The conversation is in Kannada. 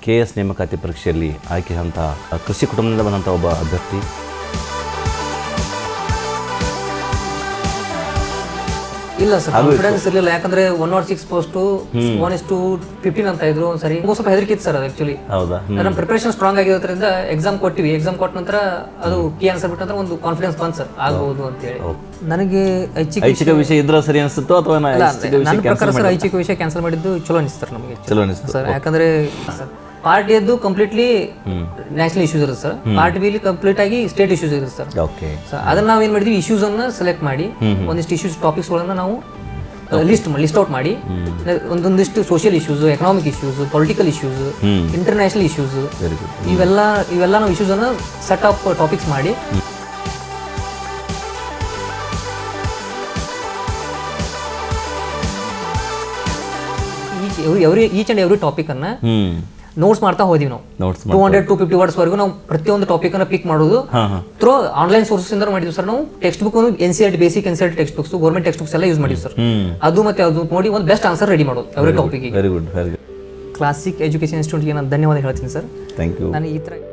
ಕೆ ಎಸ್ ನೇಮಕಾತಿ ಪರೀಕ್ಷೆಯಲ್ಲಿ ಆಯ್ಕೆಯಾದಂಥ ಕೃಷಿ ಕುಟುಂಬದಿಂದ ಬಂದಂಥ ಒಬ್ಬ ಅಭ್ಯರ್ಥಿ ಇಲ್ಲ ಸರ್ ಕಾನ್ಫಿಡೆನ್ಸ್ ಇರಲಿಲ್ಲ ಯಾಕಂದ್ರೆ one naught six post one is to fifteen ಅಂತ ಇದ್ರು ಒಂದ್ಸರಿ ನಮ್ಗೂ ಸ್ವಲ್ಪ ಹೆದರಿಕೆ ಇತ್ತು ಸರ್ ಅದು ಆಕ್ಚುಲಿ ಹೌದಾ ನಮ್ಮ ಪ್ರಿಪರೇಷನ್ ಸ್ಟ್ರಾಂಗ್ ಆಗಿರೋದ್ರಿಂದ ಎಕ್ಸಾಮ್ ಕೊಟ್ಟಿವಿ ಎಕ್ಸಾಮ್ ಕೊಟ್ಟ ನಂತರ ಅದು ಕೀ ಆನ್ಸರ್ ಬಿಟ್ಟ ನಂತರ ಒಂದು ಕಾನ್ಫಿಡೆನ್ಸ್ ಬಂತು ಸರ್ ಆಗ್ಬೋದು ಅಂತ ಹೇಳಿ ನನಗೆ ಐಚ್ಛಿಕ ಐಚ್ಛಿಕ ವಿಷಯ ಇದ್ರೆ ಸರಿ ಅನಿಸುತ್ತೋ ಅಥವಾ ನಾ ಐಚ್ಛಿಕ ನನ್ನ ವಿಷಯ ಪ್ರಕಾರ ಸರ್ ಐಚ್ಛಿಕ ವಿಷಯ ಕ್ಯಾನ್ಸಲ್ ಮಾಡಿದ್ದು ಚಲೋ ಅನಿಸ್ತಾರೆ ನಮಗೆ ಚಲೋ ಅನಿಸ್ತು ಸರ್ ಯಾಕಂದ್ರೆ ಪಾರ್ಟಿಯದ್ದು ಕಂಪ್ಲೀಟ್ಲಿ ನ್ಯಾಷನಲ್ ಇಶ್ಯೂಸ್ ಇರುತ್ತೆ ಸರ್ ಪಾರ್ಟಿ ಬಿಲಿ ಕಂಪ್ಲೀಟ್ ಆಗಿ ಸ್ಟೇಟ್ ಇಶ್ಯೂಸ್ ಇರುತ್ತೆ ಸರ್ ಓಕೆ ಸೊ ಅದನ್ನ ನಾವು ಏನ್ ಮಾಡಿದ್ವಿ ಇಶ್ಯೂಸ್ ಅನ್ನ ಸೆಲೆಕ್ಟ್ ಮಾಡಿ ಒಂದಿಷ್ಟು ಇಶ್ಯೂಸ್ ಟಾಪಿಕ್ಸ್ ಗಳನ್ನ ನಾವು ಲಿಸ್ಟ್ ಲಿಸ್ಟ್ ಔಟ್ ಮಾಡಿ ಒಂದೊಂದಿಷ್ಟು social issues economic issues political issues international issues very good ಇವೆಲ್ಲ ಇವೆಲ್ಲ ನಾವು ಇಶ್ಯೂಸ್ ಅನ್ನ ಸೆಟ್ ಆಫ್ ಟಾಪಿಕ್ಸ್ ಮಾಡಿ every each and every topic ಅನ್ನ ಹ್ಞೂ ನೋಟ್ಸ್ ಮಾಡ್ತಾ ಹೋದಿವಿ ನಾವು notes two hundred to fifty words ವರೆಗೂ ನಾವು ಪ್ರತಿಯೊಂದು ಟಾಪಿಕ್ ಅನ್ನ ಪಿಕ್ ಮಾಡೋದು ಹಾಂ ಹಾಂ ಥ್ರೂ ಆನ್ಲೈನ್ ಸೋರ್ಸಸ್ ಇಂದ ಮಾಡಿದ್ವಿ ಸರ್ ನಾವು text book N C R basic N C R text books government text books ಎಲ್ಲ ಯೂಸ್ ಮಾಡಿದ್ವಿ ಸರ್ ಹ್ಞೂ ಅದು ಮತ್ತೆ ಅದು ನೋಡಿ ಒಂದು ಬೆಸ್ಟ್ ಆನ್ಸರ್ ರೆಡಿ ಮಾಡೋದು every topic very good very good classic education ಇನ್ಸ್ಟಿಟ್ಯೂಟ್ಗೆ ನಾನು ಧನ್ಯವಾದ ಹೇಳ್ತೀನಿ ಸರ್ ಥ್ಯಾಂಕ್ ಯು ನಾನು ಈ ಥರ